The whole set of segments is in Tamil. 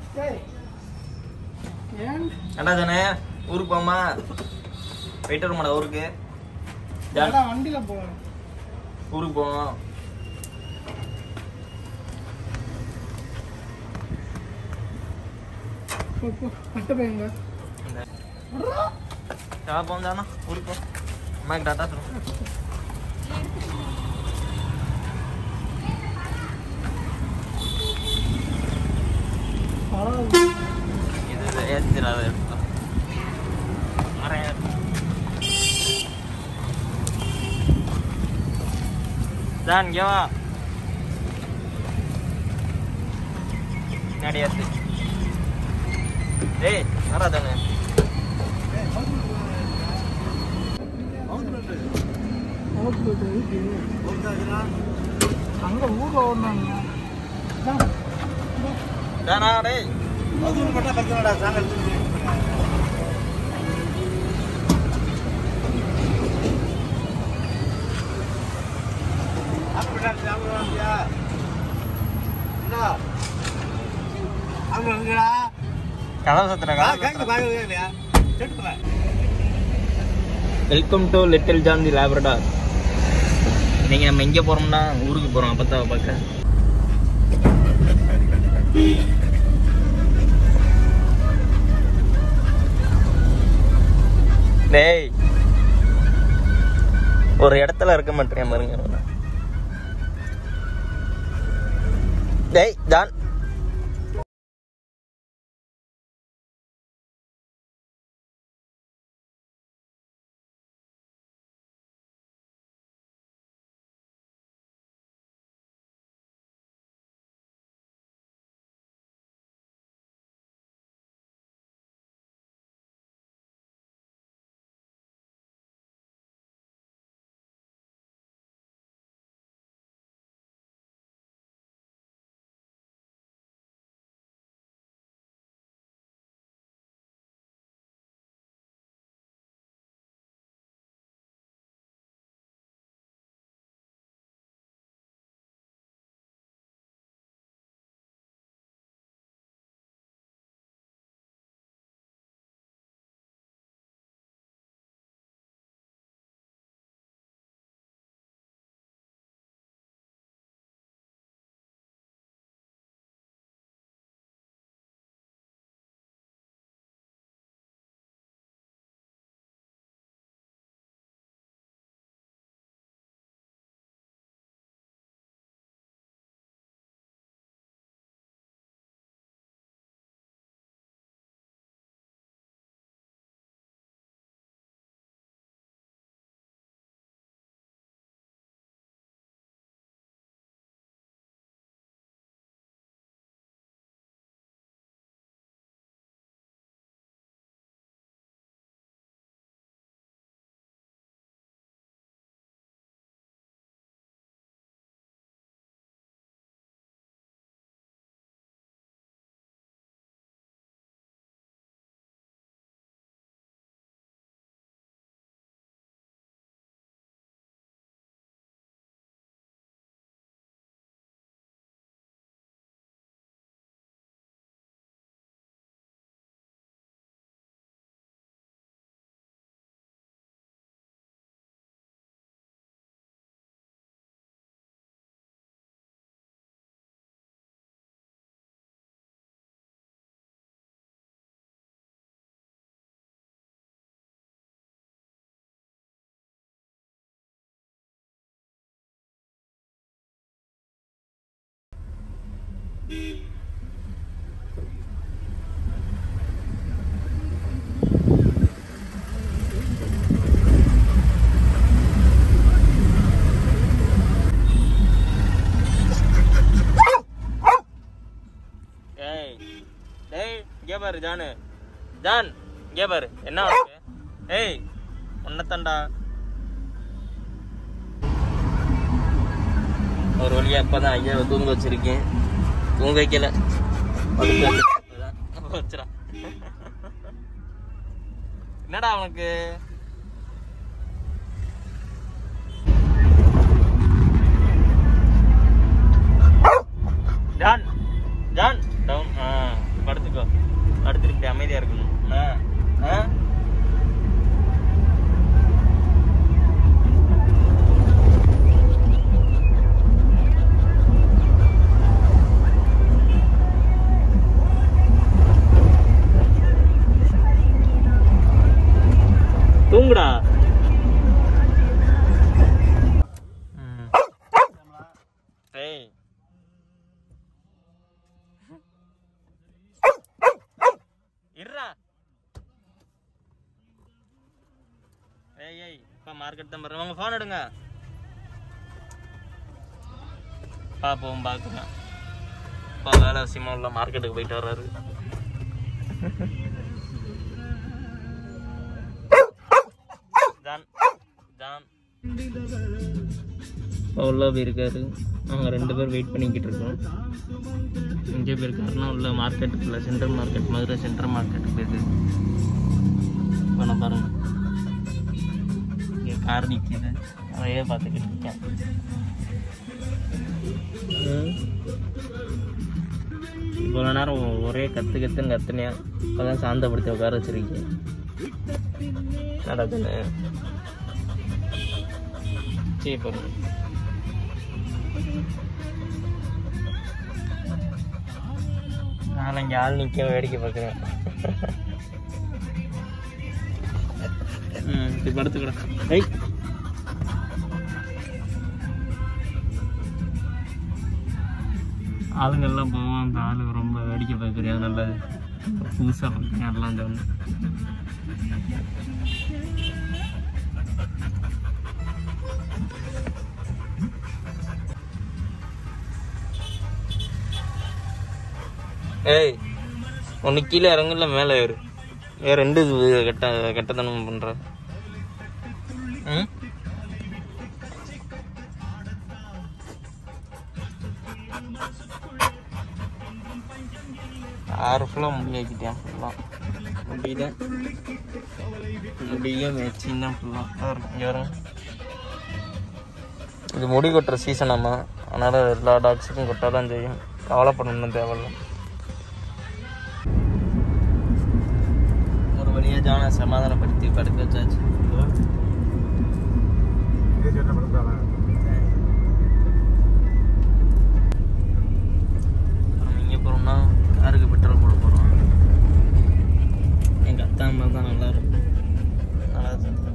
ஏண்டா தானே ஊருக்கு போமா போயிட்டு வருமாடா ஊருக்கு ஜான் வண்டியில போகணும் ஊருக்கு போவோம் கட்ட பையங்க சா போவோம் ஜானா ஊருக்கு போ அம்மாக்கு டாட்டா சொல்லுங்க இது ஏற்றிடாத எடுத்தோம் வரேன் ஜான் இங்கே வா பின்னாடி ஏத்து டேய் வரா தானே அங்க ஊர்ல ஓடுனாங்க ஜானா டேய் கதவு சத்துறா welcome to little John the labrador இன்னைக்கு நம்ம எங்கே போகிறோம்னா ஊருக்கு போகிறோம் அப்பத்தாவை பார்க்க டேய் ஒரு இடத்துல இருக்க மாட்டேன் பாருங்க இவனை. டேய் ஜான் டேய் டேய் இங்கே பாரு ஜானு ஜான் இங்கே பாரு என்ன உனக்கு ஏய் உன்னத்தண்டா ஒரு வழியா இப்பதான் ஐயா தூங்க வச்சிருக்கேன் தூங்க வைக்கல படுக்க வச்சிருக்கேன். வச்சிரா என்னடா அவனுக்கு ஜான் ஜான் டவுன் ஆ படுத்துக்கோ படுத்துட்டு இப்படி அமைதியா இருக்கணும் ஆ ஆ தூங்குடா ம். டேய் இருடா ஏய் ஏய் அப்பா மார்க்கெட் தான் பாருங்க உங்க ஃபோன் எடுங்க பாப்போம் பார்க்குறேன் அப்பா வேலை விஷயமா உள்ள மார்க்கெட்டுக்கு போயிட்டு வர்றாரு ஜான் ஜான் உள்ள போயிருக்காரு அவங்க ரெண்டு பேர் வெயிட் பண்ணிக்கிட்டு இருக்கோம் இங்கே போயிருக்காருன்னா உள்ள மார்க்கெட்டுக்குள்ள சென்ட்ரல் மார்க்கெட் மதுரை சென்ட்ரல் மார்க்கெட்டுக்கு போயிருக்கு பண்ண பாருங்க இங்கே கார் நிற்கிது அதையே பார்த்துக்கிட்டு இருக்கேன் ம். இவ்வளோ நேரம் ஒரே கத்து கத்துன்னு கத்துனியா இப்போதான் சாந்தப்படுத்தி உட்கார வச்சிருக்கீங்க நடக்குன்னு சரி பாருங்க நான் இங்கே ஆள் நிற்க வேடிக்கை பார்க்குறேன் ம் இப்படி படுத்துக்கிறேன் ஐய் ஆளுங்கெல்லாம் போவோம் அந்த ஆளு ரொம்ப வேடிக்கை பார்க்குறேன் நல்லா புதுசாக பார்க்குறேன் அதெல்லாம் சொன்னேன் ஏய் ஒன்று கீழே இறங்கல மேலே ஏறு ஏ ரெண்டு இது கெட்ட கெட்டத்தனம் பண்ணுற ம் ஆறு ஃபுல்லாக முடியாக்கிட்டேன் ஃபுல்லாக முடியல முடியும் மேட்சிங் தான் ஃபுல்லாக இங்கே வரும் இது முடி கொட்டுற சீசன் அம்மா அதனால் எல்லா டாக்ஸுக்கும் கொட்டாதான் தான் செய்யும் கவலைப்படணும் தேவையில்ல ஒரு வழியாக ஜான சமாதானப்படுத்தி படுக்க வச்சாச்சு நம்ம எங்கே போகிறோம்னா காருக்கு பெட்ரோல் போட போகிறோம் எங்கள் அத்தா அம்மா தான் நல்லா இருக்கும் நல்லா இருக்கும்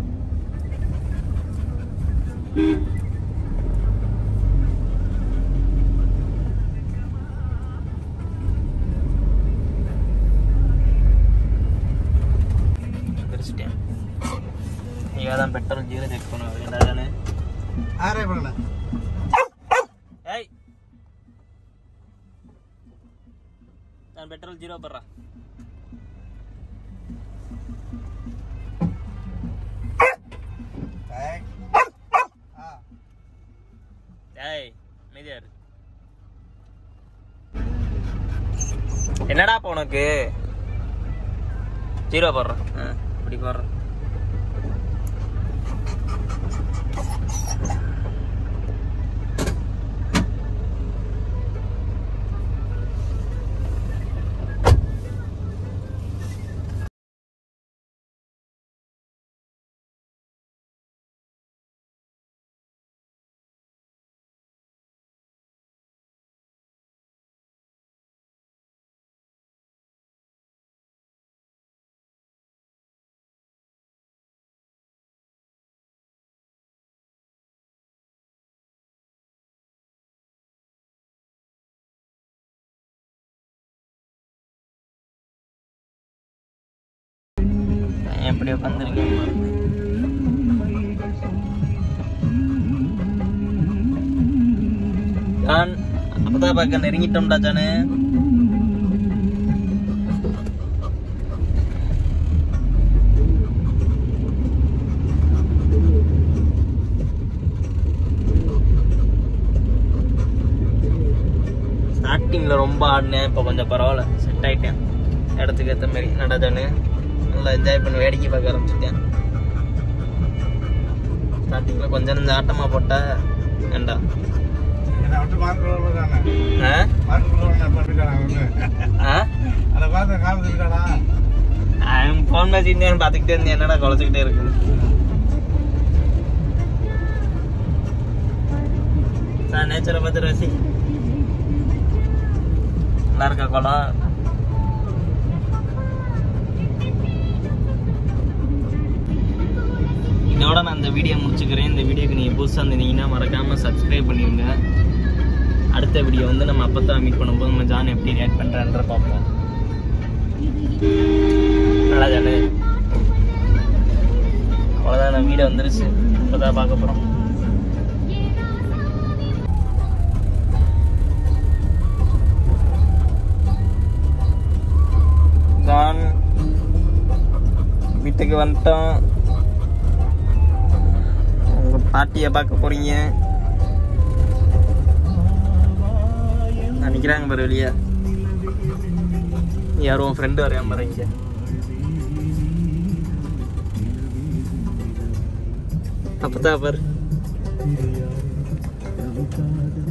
பிரிச்சிட்டேன் நீங்கள் தான் பெட்ரோல் ஜீரோ செக் பண்ண வரீங்களா தானே ஆரே பண்ணல ஏய் நான் பெட்ரோல் ஜீரோ போடுறேன் ஏய் அமைதியா இரு என்னடா இப்போ உனக்கு ஜீரோ போடுறேன் ஆ, இப்படி போடுறேன் பையன் எப்படி உட்காந்துருக்கேன் ஜான் அப்பதான் பார்க்க நெருங்கிட்டோம்டா ஜானு ஸ்டார்டிங்கில் ரொம்ப ஆடினேன் இப்போ கொஞ்சம் பரவாயில்ல செட் ஆயிட்டேன் இடத்துக்கு ஏற்ற மாதிரி நடதானு நல்லா என்ஜாய் பண்ணி வேடிக்கை பார்க்க ஆரம்பிச்சிட்டேன் ஸ்டார்டிங்கில் கொஞ்சம் இந்த ஆட்டமாக போட்டா ஏண்டா என்ன விட்டு மார்க் ஆ மார்க் ஆ அந்த குழந்தை காமிச்சு இருக்காடா அவன் ஃபோன் பேசிக்கிட்டே பார்த்துக்கிட்டே இருந்து என்னடா குலைச்சிக்கிட்டே இருக்கு நான் நேச்சரை பார்த்து ரசி நல்லா இருக்கா குளம் இதோட நான் இந்த வீடியோ முடிச்சுக்கிறேன் இந்த வீடியோக்கு நீங்கள் புதுசாக இருந்தீங்கன்னா மறக்காமல் சப்ஸ்கிரைப் பண்ணிடுங்க அடுத்த வீடியோ வந்து நம்ம அப்போ தான் மீட் பண்ணும்போது நம்ம ஜான் எப்படி ரியாக்ட் பண்ணுறான்ற பார்ப்போம் நல்லா ஜானு அவ்வளோதான் நம்ம வீடியோ வந்துருச்சு இப்போ தான் பார்க்க போகிறோம் ஜான் வீட்டுக்கு வந்துட்டோம் உங்க பாட்டியை பார்க்க போறீங்க நினைக்கிறாங்க பாரு வெளியே யாரும் உன் ஃப்ரெண்டு வரையாம பாருங்க அப்பதான் பாரு